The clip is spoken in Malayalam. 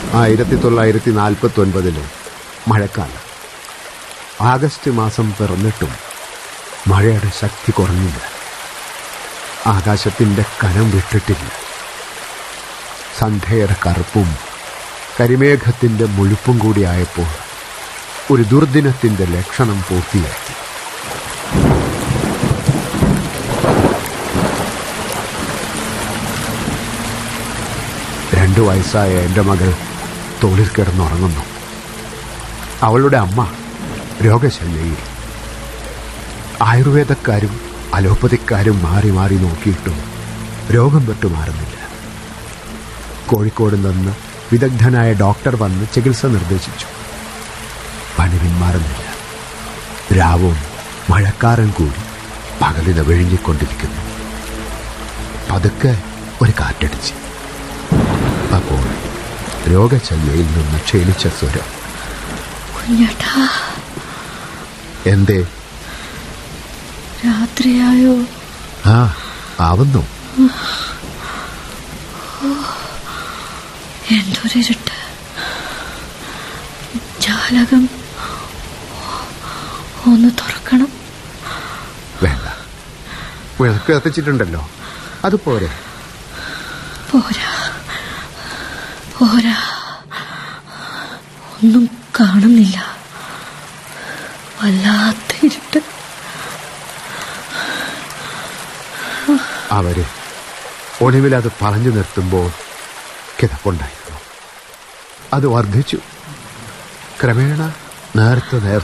ആയിരത്തി തൊള്ളായിരത്തി നാൽപ്പത്തി ഒൻപതില് മഴക്കാലം ആഗസ്റ്റ് മാസം പിറന്നിട്ടും മഴയുടെ ശക്തി കുറഞ്ഞില്ല ആകാശത്തിന്റെ കനം വിട്ടിട്ടില്ല സന്ധ്യയുടെ കറുപ്പും കരിമേഘത്തിന്റെ മുഴുപ്പും കൂടിയായപ്പോൾ ഒരു ദുർദിനത്തിന്റെ ലക്ഷണം പൂർത്തിയാക്കി രണ്ടു വയസ്സായ എൻ്റെ മകൾ തോളിൽ കിടന്നുറങ്ങുന്നു അവളുടെ അമ്മ രോഗശയ്യയിൽ ആയുർവേദക്കാരും അലോപ്പതിക്കാരും മാറി മാറി നോക്കിയിട്ടും രോഗം വിട്ടു മാറുന്നില്ല കോഴിക്കോട് നിന്ന് വിദഗ്ധനായ ഡോക്ടർ വന്ന് ചികിത്സ നിർദ്ദേശിച്ചു പണി പിന്മാറുന്നില്ല രാവും മഴക്കാരൻ കൂടി പകലിനെ വിഴുങ്ങിക്കൊണ്ടിരിക്കുന്നു പതുക്കെ ഒരു കാറ്റടിച്ച് അപ്പോൾ രോഗശയ്യയിൽ നിന്ന് ക്ഷീണിച്ച സ്വരം കുഞ്ഞേട്ടാ എന്തേ രാത്രിയായോ ആ ആവുന്നു എന്തൊരിരുട്ട് ജാലകം ഒന്ന് തുറക്കണം വേണ്ട വിളക്ക് കത്തിച്ചിട്ടുണ്ടല്ലോ അത് പോരെ പോരാ പോരാ ഒന്നും കാണുന്നില്ല വല്ലാത്ത ഇരുട്ട് അവര് ഒടുവിൽ അത് പറഞ്ഞു നിർത്തുമ്പോൾ കിതപ്പുണ്ടായിരുന്നു അത് വർദ്ധിച്ചു ക്രമേണ നേർത്ത നേർ